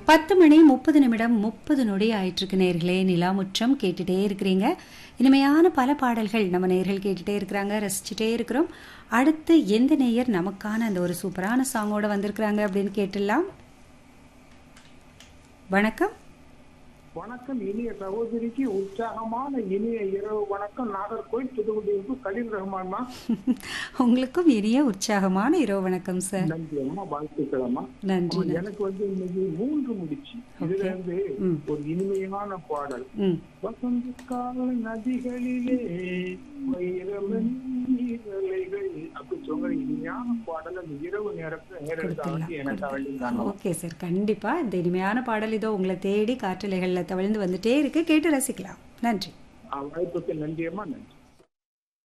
பத்து மணி முப்பது நிமிடம் முப்பது நொடி ஆயிட்டிருக்கு நேர்களே நிலாமுற்றம் கேட்டுட்டே இருக்கிறீங்க இனிமையான பல பாடல்கள் நம்ம நேர்கள் கேட்டுட்டே இருக்கிறாங்க ரசிச்சுட்டே இருக்கிறோம் அடுத்து எந்த நேயர் நமக்கான அந்த ஒரு சூப்பரான சாங்கோட வந்திருக்கிறாங்க அப்படின்னு கேட்டுடலாம் வணக்கம் வணக்கம் இனிய சகோதரிக்கு உற்சாகமான இனிய இரவு வணக்கம் நாகர்கோயில் புதுக்குடியிருப்பு கலீல் ரஹ்மான்மா உங்களுக்கும் இனிய உற்சாகமான இரவு வணக்கம் சார் நன்றி அம்மா வாழ்த்துக்கள் அம்மா நன்றி அம்மா, எனக்கு வந்து இன்னைக்கு மூன்று முடிச்சு இதுல இருந்து ம். ஒரு இனிமையான பாடல் ம் வசந்த கால நதிகளிலே வைரவன் நீரலைகள் அப்படி சொல்ற இனிமையான பாடல் அந்த இரவு நேரத்துல நேரத்தை வந்து எனக்கு வேண்டியிருந்தாங்க ஓகே சார் கண்டிப்பா இந்த இனிமையான பாடல் இதோ உங்களை தேடி காற்றலைகளில் தவழ்ந்து வந்துட்டே இருக்கு கேட்டு ரசிக்கலாம் நன்றி வாய்ப்புக்கு நன்றி அம்மா நன்றி